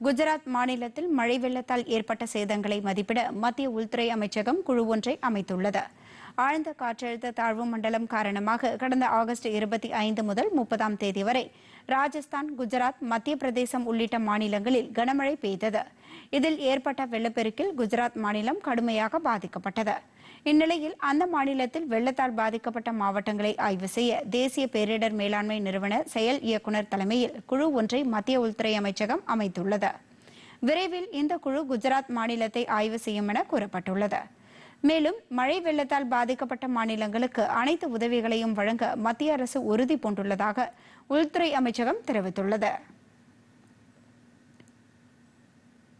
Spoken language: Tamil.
குஜராத் மாநிலத்தில் மழை வெள்ளத்தால் ஏற்பட்ட சேதங்களை மதிப்பிட மத்திய உள்துறை அமைச்சகம் குழு ஒன்றை அமைத்துள்ளது ஆழ்ந்த காற்றழுத்த தாழ்வு மண்டலம் காரணமாக கடந்த ஆகஸ்ட் இருபத்தி ஐந்து முதல் முப்பதாம் தேதி வரை ராஜஸ்தான் குஜராத் மத்திய பிரதேசம் உள்ளிட்ட மாநிலங்களில் கனமழை பெய்தது இதில் ஏற்பட்ட வெள்ளப்பெருக்கில் குஜராத் மாநிலம் கடுமையாக பாதிக்கப்பட்டது இந்நிலையில் அந்த மாநிலத்தில் வெள்ளத்தால் பாதிக்கப்பட்ட மாவட்டங்களை ஆய்வு செய்ய தேசிய பேரிடர் மேலாண்மை நிறுவன செயல் இயக்குநர் தலைமையில் குழு ஒன்றை மத்திய உள்துறை அமைச்சகம் அமைத்துள்ளது விரைவில் இந்த குழு குஜராத் மாநிலத்தை ஆய்வு செய்யும் என கூறப்பட்டுள்ளது மேலும் மழை வெள்ளத்தால் பாதிக்கப்பட்ட மாநிலங்களுக்கு அனைத்து உதவிகளையும் வழங்க மத்திய அரசு உறுதி பூண்டுள்ளதாக உள்துறை அமைச்சகம் தெரிவித்துள்ளது